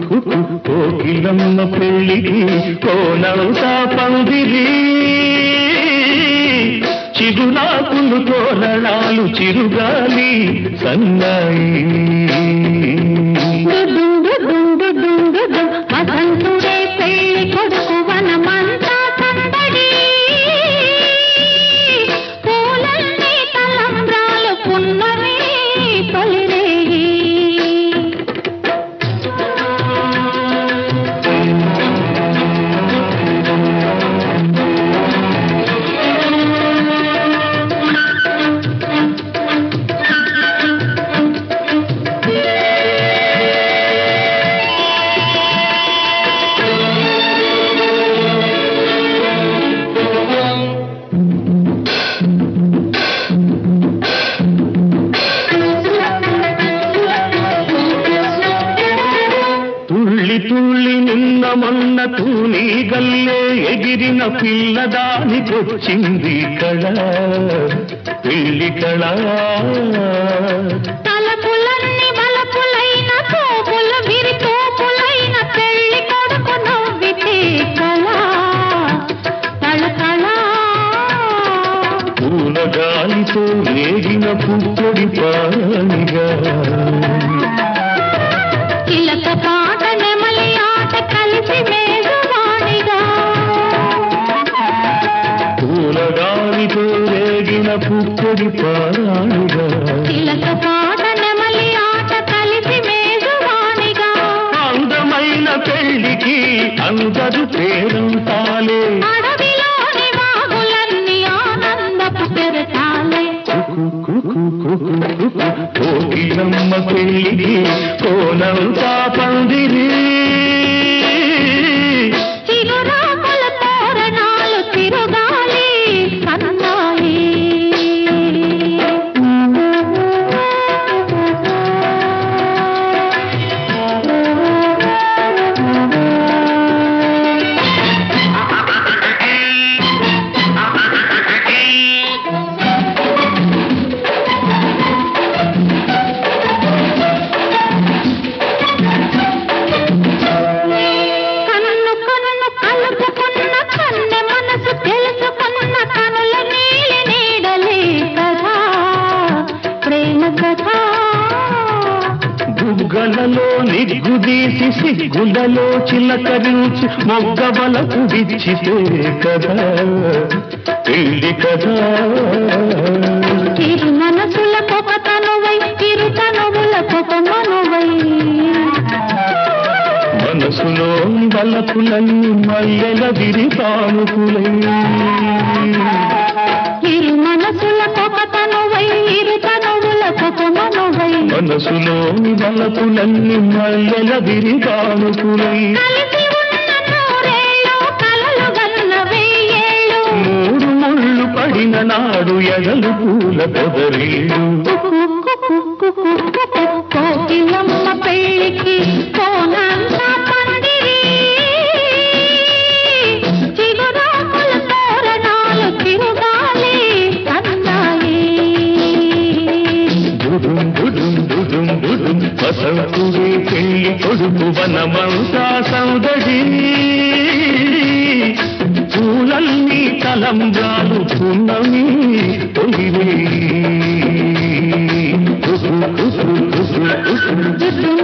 కోకిలమ్మ పెళ్ళికి కోనవుతా పందిరి చిగురాకులు తోరణాలు చిరుగాలి సన్నాయి డుడుడుడుడుడుడుడు, వసంతుడే పెళ్లి కొడుకు వనమంతా సందడి పూలన్నీ తలంబ్రాలు పున్నమి తొలిరేయి తుళ్ళి తుళ్ళి నిన్న మొన్న తూని గల్లే ఎగిరిన పిల్లదానికొచ్చింది కళ పెళ్లి కళ తలపులన్నీ బలపులైన తోపులు విరి తోపులైన పెళ్లి కొడుకు నవ్వితే కళ తళతళ పూల గాలితో రేగిన పుప్పొడి పానిగా చిలక పాట నెమలి ఆట కలిసి మేఘవాణిగా పూల గాలితో రేగిన పుప్పొడి పారాణిగా చిలక పాట నెమలి ఆట కలిసి మేఘవాణిగా అందమైన పెళ్లికి అందరు పేరంతాలే అడవిలోని వాగులన్నీ ఆనందపు పెరటాలే కోకిలమ్మ పెళ్ళికి కోనంతా పందిరి చిరురాముల తోరణాలు తిరుగాలి సన్నాయి కన్ను కన్ను కలుపుకున్న కన్నె మనసు తెలుసుకున్న కనుల నీలి నీడలే కదా ప్రేమ కదా బుగ్గలలో నిగ్గుదీసి సిగ్గులలో చిలకరించి మొగ్గబలకు విచ్చితే కదా పెళ్లి కదా చిరు మనసుల పొగ తనువై చిరు తనువుల పొగ మనువై మనసులో బలపులన్నీ మల్లెల విరి తానుకులై ఇరు మనసుల పొగ తనువై ఇరు తనువుల పొగ మనువై మనసులో బలపులన్నీ మల్లెల విరి తానుకులై కలిసి ఉన్న నూరేళ్ళు కలలు గన్న వెయ్యేళ్ళు మూడు ముళ్ళు పడిన నాడు ఎగలు పూల పొదరీడు కోకిలమ్మ పెళ్ళికి కోనంతా పందిరి చిగురాకుల తోరణాలు తిరుగాలి సన్నాయి దుడుం దుడుం దుడుం దుడుం వసంతుడే పెళ్లి కొడుకు వనమంతా సౌదడి పూలన్నీ తలంబ్రాలు పున్నమి తొలివే దుడ్డు